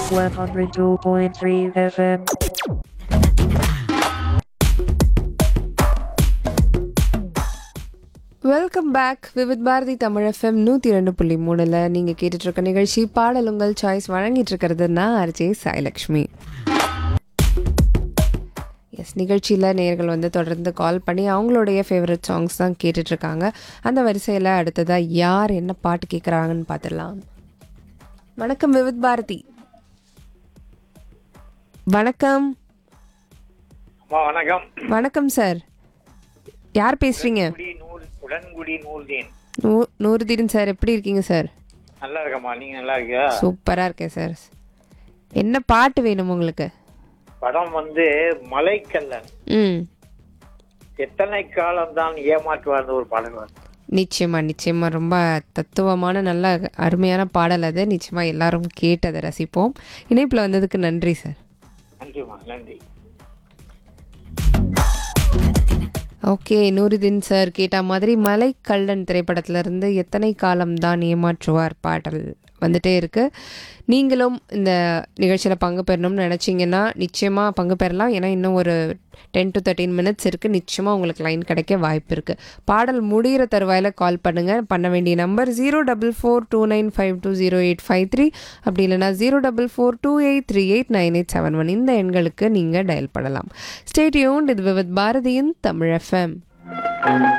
102.3 FM. Welcome back Vividh Bharati Tamil FM நூற்றி ரெண்டு புள்ளி மூணில் நீங்கள் கேட்டுட்ருக்க நிகழ்ச்சி பாடல் உங்கள் சாய்ஸ் வழங்கிட்டு இருக்கிறது நான் ஆர்ஜே சாய்லக்ஷ்மி எஸ் நிகழ்ச்சியில் நேர்கள் வந்து தொடர்ந்து கால் பண்ணி அவங்களுடைய ஃபேவரட் சாங்ஸ் தான் கேட்டுட்ருக்காங்க அந்த வரிசையில் அடுத்ததாக யார் என்ன பாட்டு கேட்குறாங்கன்னு பார்த்துடலாம் வணக்கம் விவித் பாரதி வணக்கம் அம்மா வணக்கம் வணக்கம் சார் யார் பேசுகிறீங்க குடி நூல் உடன்குடி நூல்தீன் நூ நூறுதீன் சார் எப்படி இருக்கீங்க சார் நல்லா இருக்கம்மா நீங்க நல்லா இருக்கியா சூப்பராக இருக்கேன் சார் என்ன பாட்டு வேணும் உங்களுக்கு படம் வந்து மலைக்கல்லன் ம் எத்தனை காலம் தான் ஏமாற்றுவார்னு ஒரு படம் வந்து நிச்சயமா நிச்சயமா ரொம்ப தத்துவமான நல்ல அருமையான பாடல் அது நிச்சயமா எல்லாரும் கேட்டு அதை ரசிப்போம் இணைப்பில் வந்ததுக்கு நன்றி சார் நன்றிம்மா நன்றி ஓகே நூறுதீன் சார் கேட்ட மாதிரி மலைக்கல்லன் திரைப்படத்துல இருந்து எத்தனை காலம்தான் ஏமாற்றுவார் பாடல் வந்துட்டே இருக்கு நீங்களும் இந்த நிகழ்ச்சியில் பங்கு பெறணும்னு நினச்சிங்கன்னா நிச்சயமாக பங்கு பெறலாம் ஏன்னா இன்னும் ஒரு டென் டு தேர்ட்டீன் மினிட்ஸ் இருக்குது நிச்சயமாக உங்களுக்கு லைன் கிடைக்க வாய்ப்பு இருக்குது பாடல் முடிகிற தருவாயில் கால் பண்ணுங்கள் பண்ண வேண்டிய number zero double four two nine five two zero eight five three அப்படி இல்லைனா zero double four two eight three eight nine eight seven one இந்த எண்களுக்கு நீங்கள் டயல் பண்ணலாம் ஸ்டேட்யூன் இது வித் பாரதியின் தமிழ் எஃப்எம்